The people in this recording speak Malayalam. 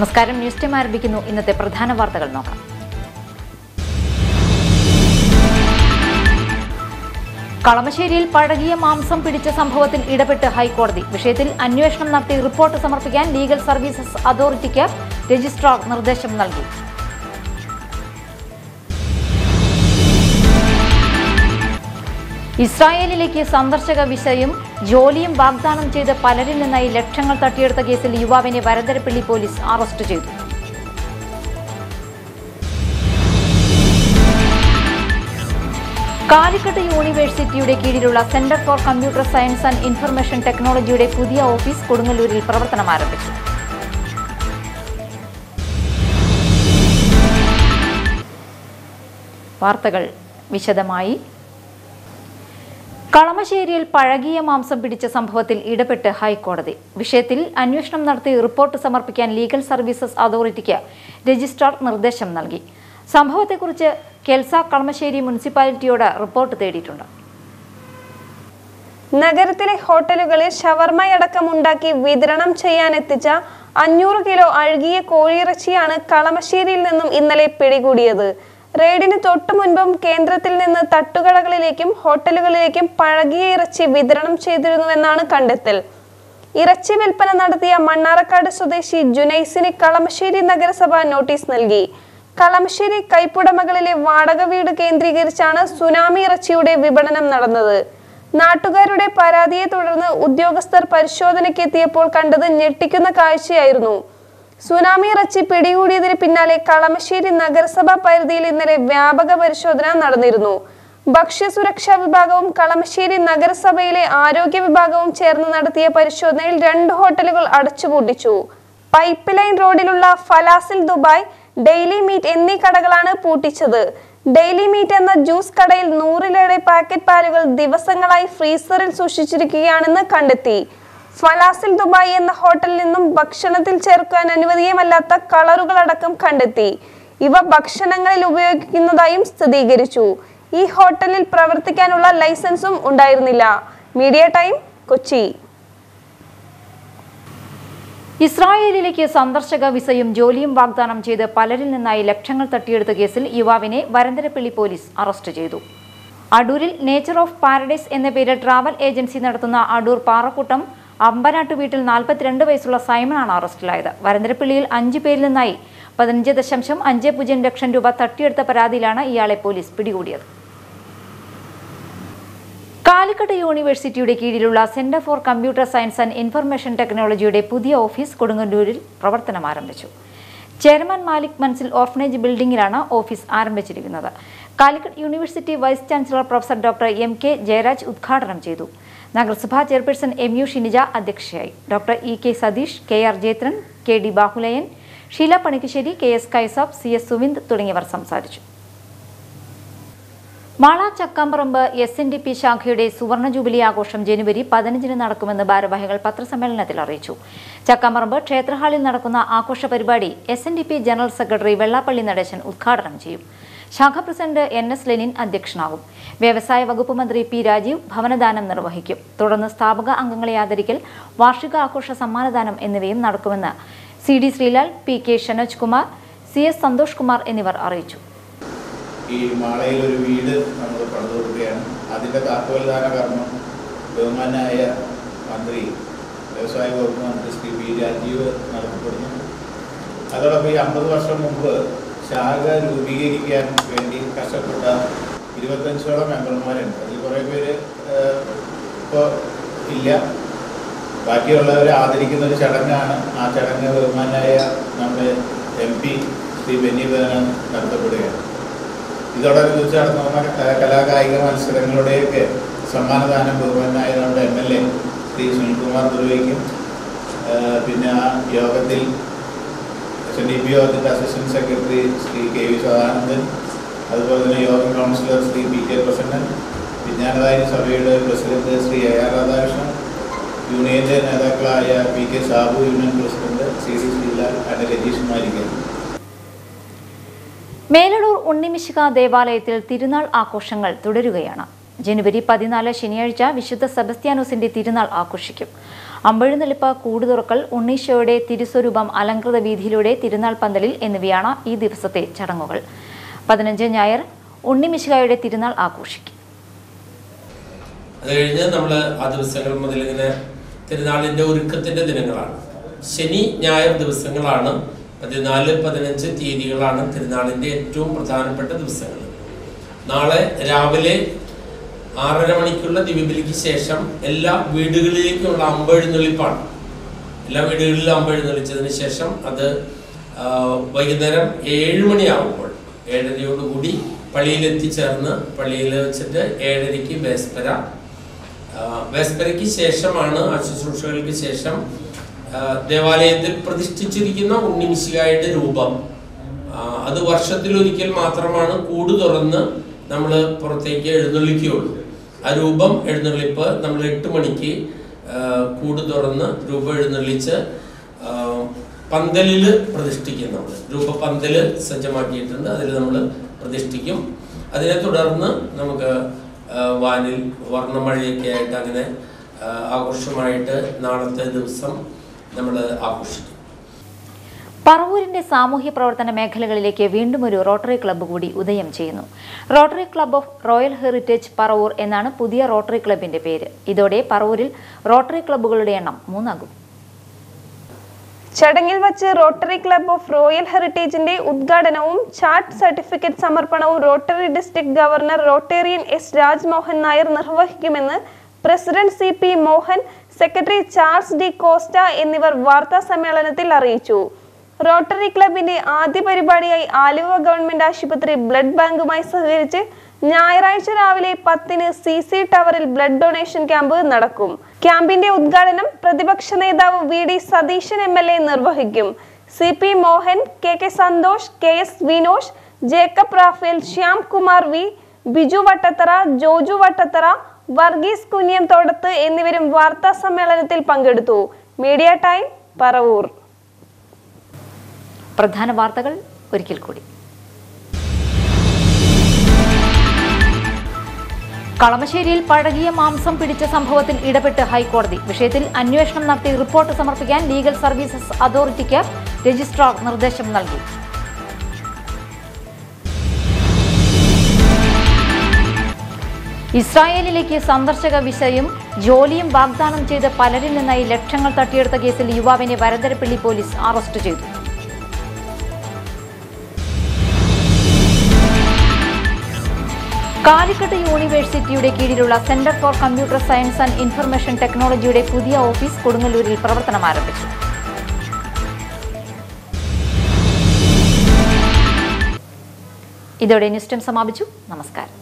നമസ്കാരം ന്യൂസ് ടൈം ആരംഭിക്കുന്നു ഇന്നത്തെ പ്രധാന വാർത്തകൾ നോക്കാം കളമശ്ശേരിയിൽ പഴകിയ മാംസം പിടിച്ച സംഭവത്തിൽ ഇടപെട്ട് ഹൈക്കോടതി വിഷയത്തിൽ അന്വേഷണം നടത്തി റിപ്പോർട്ട് സമർപ്പിക്കാൻ ലീഗൽ സർവീസസ് അതോറിറ്റിക്ക് രജിസ്ട്രാർ നിർദ്ദേശം നൽകി ഇസ്രായേലിലേക്ക് സന്ദർശക വിസയും ജോലിയും വാഗ്ദാനം ചെയ്ത് പലരിൽ നിന്നായി ലക്ഷങ്ങൾ തട്ടിയെടുത്ത കേസിൽ യുവാവിനെ വരന്തരപ്പള്ളി പോലീസ് അറസ്റ്റ് ചെയ്തു കാലിക്കട്ട് യൂണിവേഴ്സിറ്റിയുടെ കീഴിലുള്ള centre for computer science and information ടെക്നോളജിയുടെ പുതിയ ഓഫീസ് കൊടുങ്ങല്ലൂരിൽ പ്രവർത്തനം ആരംഭിച്ചു വാർത്തകൾ വിശദമായി കളമശ്ശേരിയിൽ പഴകിയ മാംസം പിടിച്ച സംഭവത്തിൽ ഇടപെട്ട് ഹൈക്കോടതി വിഷയത്തിൽ അന്വേഷണം നടത്തി റിപ്പോർട്ട് സമർപ്പിക്കാൻ ലീഗൽ സർവീസസ് അതോറിറ്റിക്ക് രജിസ്ട്രാർ നിർദ്ദേശം നൽകി സംഭവത്തെക്കുറിച്ച് കെൽസ കളമശ്ശേരി മുനിസിപ്പാലിറ്റിയോട് റിപ്പോർട്ട് തേടിയിട്ടുണ്ട് നഗരത്തിലെ ഹോട്ടലുകളിൽ ഷവർമയടക്കം ഉണ്ടാക്കി വിതരണം ചെയ്യാനെത്തിച്ച അഞ്ഞൂറ് കിലോ അഴുകിയ കോഴിയിറച്ചിയാണ് കളമശ്ശേരിയിൽ നിന്നും ഇന്നലെ പിടികൂടിയത് റെയ്ഡിന് തൊട്ടു മുൻപും കേന്ദ്രത്തിൽ നിന്ന് തട്ടുകടകളിലേക്കും ഹോട്ടലുകളിലേക്കും പഴകിയ ഇറച്ചി വിതരണം ചെയ്തിരുന്നുവെന്നാണ് കണ്ടെത്തൽ ഇറച്ചി വിൽപ്പന നടത്തിയ മണ്ണാറക്കാട് സ്വദേശി ജുനൈസിന് കളമശ്ശേരി നഗരസഭ നോട്ടീസ് നൽകി കളമശ്ശേരി കൈപ്പുടമകളിലെ വാടക വീട് കേന്ദ്രീകരിച്ചാണ് സുനാമി ഇറച്ചിയുടെ വിപണനം നടന്നത് നാട്ടുകാരുടെ പരാതിയെ തുടർന്ന് ഉദ്യോഗസ്ഥർ പരിശോധനയ്ക്ക് എത്തിയപ്പോൾ കണ്ടത് ഞെട്ടിക്കുന്ന കാഴ്ചയായിരുന്നു സുനാമി ഇറച്ചി പിടികൂടിയതിന് പിന്നാലെ കളമശ്ശേരി നഗരസഭാ പരിധിയിൽ ഇന്നലെ വ്യാപക പരിശോധന നടന്നിരുന്നു ഭക്ഷ്യസുരക്ഷാ വിഭാഗവും കളമശ്ശേരി നഗരസഭയിലെ ആരോഗ്യ വിഭാഗവും ചേർന്ന് നടത്തിയ പരിശോധനയിൽ രണ്ട് ഹോട്ടലുകൾ അടച്ചുപൂട്ടിച്ചു പൈപ്പ് ലൈൻ റോഡിലുള്ള ഫലാസിൽ ദുബായ് ഡെയിലി മീറ്റ് എന്നീ കടകളാണ് പൂട്ടിച്ചത് ഡെയിലി മീറ്റ് എന്ന ജ്യൂസ് കടയിൽ നൂറിലേറെ പാക്കറ്റ് പാലുകൾ ദിവസങ്ങളായി ഫ്രീസറിൽ സൂക്ഷിച്ചിരിക്കുകയാണെന്ന് കണ്ടെത്തി ഫലാസിൽ ദുബായ് എന്ന ഹോട്ടലിൽ നിന്നും ഭക്ഷണത്തിൽ ചേർക്കാൻ അനുവദീയമല്ലാത്ത കളറുകളടക്കം കണ്ടെത്തി ഇവ ഭക്ഷണങ്ങളിൽ ഉപയോഗിക്കുന്നതായും സ്ഥിരീകരിച്ചു ഈ ഹോട്ടലിൽ പ്രവർത്തിക്കാനുള്ള ലൈസൻസും ഉണ്ടായിരുന്നില്ല മീഡിയ ടൈം കൊച്ചി ഇസ്രായേലിലേക്ക് സന്ദർശക വിസയും ജോലിയും വാഗ്ദാനം ചെയ്ത് പലരിൽ നിന്നായി ലക്ഷങ്ങൾ തട്ടിയെടുത്ത കേസിൽ യുവാവിനെ വരന്തരപ്പള്ളി പോലീസ് അറസ്റ്റ് ചെയ്തു അടൂരിൽ നേച്ചർ ഓഫ് പാരഡൈസ് എന്ന പേരിൽ ട്രാവൽ ഏജൻസി നടത്തുന്ന അടൂർ പാറക്കൂട്ടം അമ്പനാട്ട് വീട്ടിൽ നാൽപ്പത്തിരണ്ട് വയസ്സുള്ള സൈമണാണ് അറസ്റ്റിലായത് വരന്തരപ്പള്ളിയിൽ അഞ്ചു പേരിൽ നിന്നായി പതിനഞ്ച് ദശാംശം അഞ്ച് പൂജ്യം ലക്ഷം രൂപ തട്ടിയെടുത്ത പരാതിയിലാണ് ഇയാളെ പോലീസ് പിടികൂടിയത് കാലിക്കട്ട് യൂണിവേഴ്സിറ്റിയുടെ കീഴിലുള്ള centre for computer science and information ടെക്നോളജിയുടെ പുതിയ ഓഫീസ് കൊടുങ്ങല്ലൂരിൽ പ്രവർത്തനം ആരംഭിച്ചു ചെയർമാൻ മാലിക് മൻസിൽ ഓർഫനേജ് ബിൽഡിംഗിലാണ് ഓഫീസ് ആരംഭിച്ചിരിക്കുന്നത് Calicut university vice chancellor professor doctor M K Jayaraj ഉദ്ഘാടനം ചെയ്തു നഗരസഭാ ചെയർപേഴ്സൺ എം യു ഷിനിജ അധ്യക്ഷയായി doctor E K Satheesh K R Jethran K D Bahulayan Sheela Panikkassery K S Kaisab C S Suvind തുടങ്ങിയവർ സംസാരിച്ചു Mala Chakkamparambu S N D P ശാഖയുടെ സുവർണ ജൂബിലി ആഘോഷം ജനുവരി പതിനഞ്ചിന് നടക്കുമെന്ന് ഭാരവാഹികൾ പത്രസമ്മേളനത്തിൽ അറിയിച്ചു ചക്കാമ്പറമ്പ് ക്ഷേത്രഹാളിൽ നടക്കുന്ന ആഘോഷ പരിപാടി S N D P general secretary Vellappally Natesan ഉദ്ഘാടനം ചെയ്യും ശാഖ പ്രസിഡന്റ് എൻ എസ് ലെനിൻ അധ്യക്ഷനാകും വ്യവസായ വകുപ്പ് മന്ത്രി പി രാജീവ് ഭവനദാനം നിർവഹിക്കും തുടർന്ന് സ്ഥാപക അംഗങ്ങളെ ആദരിക്കൽ വാർഷിക ആഘോഷ സമ്മാനദാനം എന്നിവയും നടക്കുമെന്ന് C D Sreelal P K Shanoj Kumar C S Santhosh Kumar എന്നിവർ അറിയിച്ചു ഈ മാളയിൽ ഒരു വീട് നമ്മൾ പണിതു കൊടുക്കുകയാണ് അതിൻ്റെ താക്കോൽദാന കർമ്മം ബഹുമാനായ മന്ത്രി വ്യവസായ വകുപ്പ് മന്ത്രി ശ്രീ പി രാജീവ് നടത്തപ്പെടുന്നു അതോടൊപ്പം ഈ അമ്പത് വർഷം മുമ്പ് ശാഖ രൂപീകരിക്കാൻ വേണ്ടി കഷ്ടപ്പെട്ട ഇരുപത്തഞ്ചോളം മെമ്പർമാരുണ്ട് അതിൽ കുറേ പേര് ഇപ്പോൾ ഇല്ല ബാക്കിയുള്ളവരെ ആദരിക്കുന്ന ഒരു ചടങ്ങാണ് ആ ചടങ്ങ് ബഹുമാനായ നമ്മുടെ എം പി ശ്രീ ബെന്നി ബേനൻ നടത്തപ്പെടുകയാണ് ഇതോടനുബന്ധിച്ച് നടന്നു വന്ന ക- കലാകായിക മത്സരങ്ങളുടെയൊക്കെ സമ്മാനദാനം ബഹുമാനായ നമ്മുടെ M L A Shri Sunilkumar നിർവഹിക്കും ആ, പിന്നെ ആ യോഗത്തിൽ എസ് എൻ ഡി പി യോഗത്തിൻ്റെ assistant secretary Shri K V Sadanandan അതുപോലെ തന്നെ യോഗം councillor Shri P K Prasannan Vijnanadayini സഭയുടെ president Shri A R Radhakrishnan യൂണിയന്റെ നേതാക്കളായ P K Sabu union president C D Sreelal and Rajeesh Malikkan Meladoor ഉണ്ണിമിശിക ദേവാലയത്തിൽ തിരുനാൾ ആഘോഷങ്ങൾ തുടരുകയാണ് ജനുവരി പതിനാല് ശനിയാഴ്ച വിശുദ്ധ സെബസ്ത്യാനോസിന്റെ തിരുനാൾ ആഘോഷിക്കും അമ്പഴുന്നള്ളിപ്പ് കൂടുതുറക്കൽ ഉണ്ണീശോയുടെ തിരുസ്വരൂപം അലങ്കൃത വീതിയിലൂടെ തിരുനാൾ പന്തലിൽ എന്നിവയാണ് ഈ ദിവസത്തെ ചടങ്ങുകൾ പതിനഞ്ച് ഞായർ ഉണ്ണിമിശിഹായുടെ തിരുനാൾ ആഘോഷിക്കും അത് കഴിഞ്ഞ് നമ്മൾ ആ ദിവസങ്ങൾ മുതൽ ഇങ്ങനെ തിരുനാളിൻ്റെ ഒരുക്കത്തിൻ്റെ ദിനങ്ങളാണ് ശനി ഞായർ ദിവസങ്ങളാണ് പതിനാല് പതിനഞ്ച് തീയതികളാണ് തിരുനാളിൻ്റെ ഏറ്റവും പ്രധാനപ്പെട്ട ദിവസങ്ങൾ നാളെ രാവിലെ ആറര മണിക്കുള്ള ദിവ്യബലിക്ക് ശേഷം എല്ലാ വീടുകളിലേക്കുള്ള അമ്പെഴുന്നള്ളിപ്പാണ് എല്ലാ വീടുകളിലും അമ്പെഴുന്നള്ളിച്ചതിന് ശേഷം അത് ആ, വൈകുന്നേരം ഏഴ് മണിയാവുമ്പോൾ ഏഴരയോടുകൂടി പള്ളിയിൽ എത്തിച്ചേർന്ന് പള്ളിയിൽ വെച്ചിട്ട് ഏഴരയ്ക്ക് വേസ്പര ആ, വേസ്പരയ്ക്ക് ശേഷമാണ് ആ ശുശ്രൂഷകൾക്ക് ശേഷം ആ, ദേവാലയത്തിൽ പ്രതിഷ്ഠിച്ചിരിക്കുന്ന ഉണ്ണിമിശികായുടെ രൂപം ആ, അത് വർഷത്തിലൊരിക്കൽ മാത്രമാണ് കൂട് തുറന്ന് നമ്മൾ പുറത്തേക്ക് എഴുന്നള്ളിക്കുകയുള്ളൂ ആ രൂപം എഴുന്നള്ളിപ്പ് നമ്മൾ എട്ട് മണിക്ക് ആ, കൂട് തുറന്ന് രൂപം എഴുന്നള്ളിച്ച് ആ, പന്തലിൽ പ്രതിഷ്ഠിക്കും നമ്മൾ രൂപ പന്തല് സജ്ജമാക്കിയിട്ടുണ്ട് അതിൽ നമ്മൾ പ്രതിഷ്ഠിക്കും അതിനെ തുടർന്ന് നമുക്ക് ആ, വാനിൽ വർണ്ണമഴയൊക്കെ ആയിട്ട് അങ്ങനെ ആ, ആഘോഷമായിട്ട് നാളത്തെ ദിവസം നമ്മൾ ആഘോഷിക്കും പറവൂരിന്റെ സാമൂഹ്യ പ്രവർത്തന മേഖലകളിലേക്ക് വീണ്ടും ഒരു റോട്ടറി ക്ലബ്ബ് കൂടി ഉദയം ചെയ്യുന്നു rotary club of royal heritage Paravur എന്നാണ് പുതിയ റോട്ടറി ക്ലബിന്റെ പേര് ഇതോടെ പറവൂരിൽ റോട്ടറി ക്ലബ്ബുകളുടെ എണ്ണം മൂന്നാകും ചടങ്ങിൽ വച്ച് റോട്ടറി ക്ലബ് ഓഫ് റോയൽ ഹെറിറ്റേജിന്റെ ഉദ്ഘാടനവും ചാർട്ട് സർട്ടിഫിക്കറ്റ് സമർപ്പണവും rotary district governor rotarian S Rajmohan Nair നിർവഹിക്കുമെന്ന് president C P Mohan secretary Charles D'Costa എന്നിവർ വാർത്താ സമ്മേളനത്തിൽ അറിയിച്ചു റോട്ടറി ക്ലബിന്റെ ആദ്യ പരിപാടിയായി ആലുവ ഗവൺമെന്റ് ആശുപത്രി ബ്ലഡ് ബാങ്കുമായി സഹകരിച്ച് ഞായറാഴ്ച രാവിലെ പത്തിന് സി സി ടവറിൽ ബ്ലഡ് ഡൊണേഷൻ ക്യാമ്പ് നടക്കും ക്യാമ്പിന്റെ ഉദ്ഘാടനം പ്രതിപക്ഷ നേതാവ് V D Satheesan M L A നിർവഹിക്കും C P Mohan K K Santhosh K S Vinosh Jacob Raphael Shyam Kumar V Biju Vattathara Joju Vattathara Varghese Kunjiyam Thodathu എന്നിവരും വാർത്താ സമ്മേളനത്തിൽ പങ്കെടുത്തു മീഡിയ ടൈം പറവൂർ പ്രധാന വാർത്തകൾ ഒരിക്കൽ കൂടി കളമശ്ശേരിയിൽ പഴകിയ മാംസം പിടിച്ച സംഭവത്തിൽ ഇടപെട്ട് ഹൈക്കോടതി വിഷയത്തിൽ അന്വേഷണം നടത്തി റിപ്പോർട്ട് സമർപ്പിക്കാൻ ലീഗൽ സർവീസസ് അതോറിറ്റിക്ക് രജിസ്ട്രാർ നിർദ്ദേശം നൽകി ഇസ്രായേലിലേക്ക് സന്ദർശക വിസയും ജോലിയും വാഗ്ദാനം ചെയ്ത് പലരിൽ നിന്നായി ലക്ഷങ്ങൾ തട്ടിയെടുത്ത കേസിൽ യുവാവിനെ വരന്തരപ്പള്ളി പോലീസ് അറസ്റ്റ് ചെയ്തു കാലിക്കട്ട് യൂണിവേഴ്സിറ്റിയുടെ കീഴിലുള്ള centre for computer science and information ടെക്നോളജിയുടെ പുതിയ ഓഫീസ് കൊടുങ്ങല്ലൂരിൽ പ്രവർത്തനം ആരംഭിച്ചു ഇതോടെ ന്യൂസ് ടൈം സമാപിച്ചു നമസ്കാരം